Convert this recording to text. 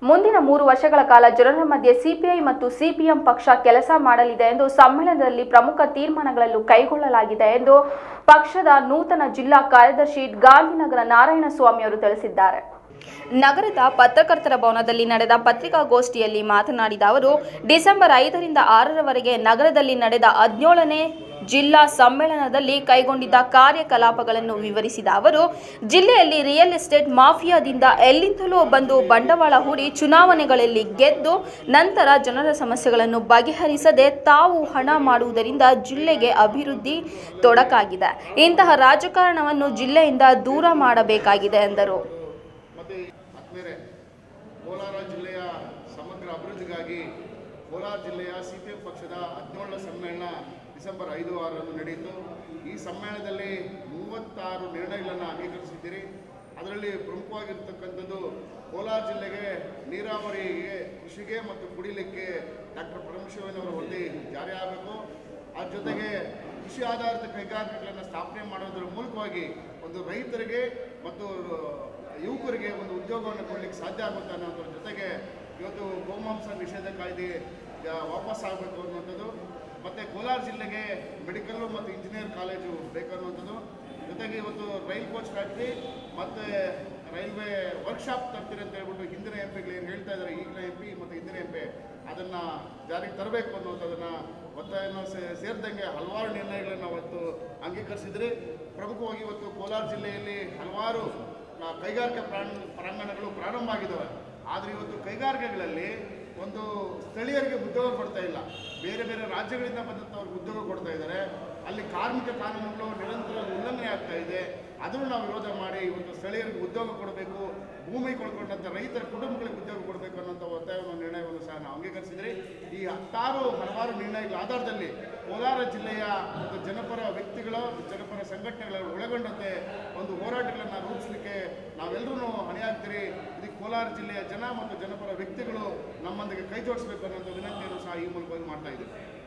ಮುಂದಿನ ಮೂರು ವರ್ಷಗಳ ಕಾಲ ಜನರ ಮಧ್ಯೆ ಸಿಪಿಐ ಮತ್ತು ಸಿಪಿಎಂ ಪಕ್ಷ ಕೆಲಸ ಮಾಡಲಿದೆ ಎಂದು ಸಮ್ಮೇಳನದಲ್ಲಿ ಪ್ರಮುಖ ತೀರ್ಮಾನಗಳನ್ನು ಕೈಗೊಳ್ಳಲಾಗಿದೆ ಎಂದು ಪಕ್ಷದ ನೂತನ ಜಿಲ್ಲಾ ಕಾರ್ಯದರ್ಶಿ ಗಾಂಧಿನಗರ ನಾರಾಯಣಸ್ವಾಮಿ ಅವರು ತಿಳಿಸಿದ್ದಾರೆ ನಗರದ ಪತ್ರಕರ್ತರ ಭವನದಲ್ಲಿ ನಡೆದ ಪತ್ರಿಕಾಗೋಷ್ಠಿಯಲ್ಲಿ ಮಾತನಾಡಿದ ಅವರು ಡಿಸೆಂಬರ್ ಐದರಿಂದ ಆರರವರೆಗೆ ನಗರದಲ್ಲಿ ನಡೆದ ಹದಿನೇಳನೇ ಜಿಲ್ಲಾ ಸಮ್ಮೇಳನದಲ್ಲಿ ಕೈಗೊಂಡಿದ್ದ ಕಾರ್ಯಕಲಾಪಗಳನ್ನು ವಿವರಿಸಿದ ಅವರು ಜಿಲ್ಲೆಯಲ್ಲಿ ರಿಯಲ್ ಎಸ್ಟೇಟ್ ಮಾಫಿಯಾದಿಂದ ಎಲ್ಲಿಂದಲೂ ಬಂದು ಬಂಡವಾಳ ಹೂಡಿ ಚುನಾವಣೆಗಳಲ್ಲಿ ಗೆದ್ದು ನಂತರ ಜನರ ಸಮಸ್ಯೆಗಳನ್ನು ಬಗೆಹರಿಸದೆ ತಾವು ಹಣ ಮಾಡುವುದರಿಂದ ಜಿಲ್ಲೆಗೆ ಅಭಿವೃದ್ಧಿ ತೊಡಕಾಗಿದೆ ಇಂತಹ ರಾಜಕಾರಣವನ್ನು ಜಿಲ್ಲೆಯಿಂದ ದೂರ ಮಾಡಬೇಕಾಗಿದೆ ಎಂದರು ಮತ್ತು ಆತ್ಮೇಲೆ ಕೋಲಾರ ಜಿಲ್ಲೆಯ ಸಮಗ್ರ ಅಭಿವೃದ್ಧಿಗಾಗಿ ಕೋಲಾರ ಜಿಲ್ಲೆಯ ಸಿ ಪಿ ಎಂ ಪಕ್ಷದ ಹದಿನೇಳನೇ ಸಮ್ಮೇಳನ ಡಿಸೆಂಬರ್ ಐದು ಆರರಂದು ನಡೆಯಿತು ಈ ಸಮ್ಮೇಳನದಲ್ಲಿ ಮೂವತ್ತಾರು ನಿರ್ಣಯಗಳನ್ನು ಅಂಗೀಕರಿಸಿದ್ದೀರಿ ಅದರಲ್ಲಿ ಪ್ರಮುಖವಾಗಿರ್ತಕ್ಕಂಥದ್ದು ಕೋಲಾರ ಜಿಲ್ಲೆಗೆ ನೀರಾವರಿಗೆ ಕೃಷಿಗೆ ಮತ್ತು ಕುಡಿಲಿಕ್ಕೆ ಡಾಕ್ಟರ್ ಪರಮೇಶ್ವರನವರ ವರದಿ ಜಾರಿ ಆಗಬೇಕು ಅದ್ರ ಜೊತೆಗೆ ಕೃಷಿ ಆಧಾರಿತ ಕೈಗಾರಿಕೆಗಳನ್ನು ಸ್ಥಾಪನೆ ಮಾಡೋದ್ರ ಮೂಲಕವಾಗಿ ಒಂದು ರೈತರಿಗೆ ಮತ್ತು ಯುವಕರಿಗೆ ಒಂದು ಉದ್ಯೋಗವನ್ನು ಕೊಡಲಿಕ್ಕೆ ಸಾಧ್ಯ ಆಗುತ್ತೆ ಅನ್ನೋದ್ರ ಜೊತೆಗೆ ಇವತ್ತು ಗೋಮಾಂಸ ನಿಷೇಧ ಕಾಯ್ದೆ ಆ, ವಾಪಸ್ ಆಗಬೇಕು ಅನ್ನುವಂಥದ್ದು ಮತ್ತು ಕೋಲಾರ ಜಿಲ್ಲೆಗೆ ಮೆಡಿಕಲ್ಲು ಮತ್ತು ಇಂಜಿನಿಯರ್ ಕಾಲೇಜು ಬೇಕನ್ನುವಂಥದ್ದು ಜೊತೆಗೆ ಇವತ್ತು ರೈಲ್ ಕೋಚ್ ಫ್ಯಾಕ್ಟ್ರಿ ಮತ್ತು ರೈಲ್ವೆ ವರ್ಕ್ಶಾಪ್ ತರ್ತೀರಿ ಅಂತ ಹೇಳ್ಬಿಟ್ಟು ಹಿಂದಿನ ಎಂ ಪಿಗಳು ಏನು ಹೇಳ್ತಾ ಇದ್ದಾರೆ ಈಗಿನ ಎಂ ಪಿ ಮತ್ತು ಹಿಂದಿನ ಎಂ ಪಿ ಅದನ್ನು ಜಾರಿಗೆ ತರಬೇಕು ಅನ್ನೋದನ್ನು ಒತ್ತಾಯನ ಸೇ- ಸೇರಿದಂಗೆ ಹಲವಾರು ನಿರ್ಣಯಗಳನ್ನು ಅವತ್ತು ಅಂಗೀಕರಿಸಿದರೆ ಪ್ರಮುಖವಾಗಿ ಇವತ್ತು ಕೋಲಾರ ಜಿಲ್ಲೆಯಲ್ಲಿ ಹಲವಾರು ಆ, ಕೈಗಾರಿಕಾ ಪ್ರಾಣ ಪ್ರಾಂಗಣಗಳು ಪ್ರಾರಂಭ ಆಗಿದ್ದಾವೆ ಆದರೆ ಇವತ್ತು ಕೈಗಾರಿಕೆಗಳಲ್ಲಿ ಒಂದು ಸ್ಥಳೀಯರಿಗೆ ಉದ್ಯೋಗ ಕೊಡ್ತಾ ಇಲ್ಲ ಬೇರೆ ಬೇರೆ ರಾಜ್ಯಗಳಿಂದ ಬಂದಂಥವ್ರಿಗೆ ಉದ್ಯೋಗ ಕೊಡ್ತಾ ಇದ್ದಾರೆ ಅಲ್ಲಿ ಕಾರ್ಮಿಕ ಕಾನೂನುಗಳು ನಿರಂತರ ಉಲ್ಲಂಘನೆ ಆಗ್ತಾ ಇದೆ ಅದನ್ನು ನಾವು ವಿರೋಧ ಮಾಡಿ ಇವತ್ತು ಸ್ಥಳೀಯರಿಗೆ ಉದ್ಯೋಗ ಕೊಡಬೇಕು ಭೂಮಿ ಕೊಡ್ಕೊಂಡಂಥ ರೈತರ ಕುಟುಂಬಗಳಿಗೆ ಉದ್ಯೋಗ ಕೊಡಬೇಕು ಅನ್ನೋಂಥ ಒತ್ತಾಯವನ್ನು ನಿರ್ಣಯವನ್ನು ಸಹ ನಾವು ಅಂಗೀಕರಿಸಿದರೆ ಈ ಹತ್ತಾರು ಹಲವಾರು ನಿರ್ಣಯಗಳ ಆಧಾರದಲ್ಲಿ ಕೋಲಾರ ಜಿಲ್ಲೆಯ ಒಂದು ಜನಪರ ವ್ಯಕ್ತಿಗಳ ಜನಪರ ಸಂಘಟನೆಗಳ ಒಳಗೊಂಡಂತೆ ಒಂದು ಹೋರಾಟಗಳನ್ನು ರೂಪಿಸಲಿಕ್ಕೆ ನಾವೆಲ್ಲರೂ ಹೊಣೆಯಾಗ್ತೀರಿ ಇದಕ್ಕೆ ಕೋಲಾರ ಜಿಲ್ಲೆಯ ಜನ ಮತ್ತು ಜನಪರ ವ್ಯಕ್ತಿಗಳು ನಮ್ಮೊಂದಿಗೆ ಕೈ ಜೋಡಿಸಬೇಕು ಅನ್ನೋಂಥ ವಿನಂತಿಯನ್ನು ಸಹ ಈ ಮೂಲಕವಾಗಿ ಮಾಡ್ತಾ ಇದ್ದೀವಿ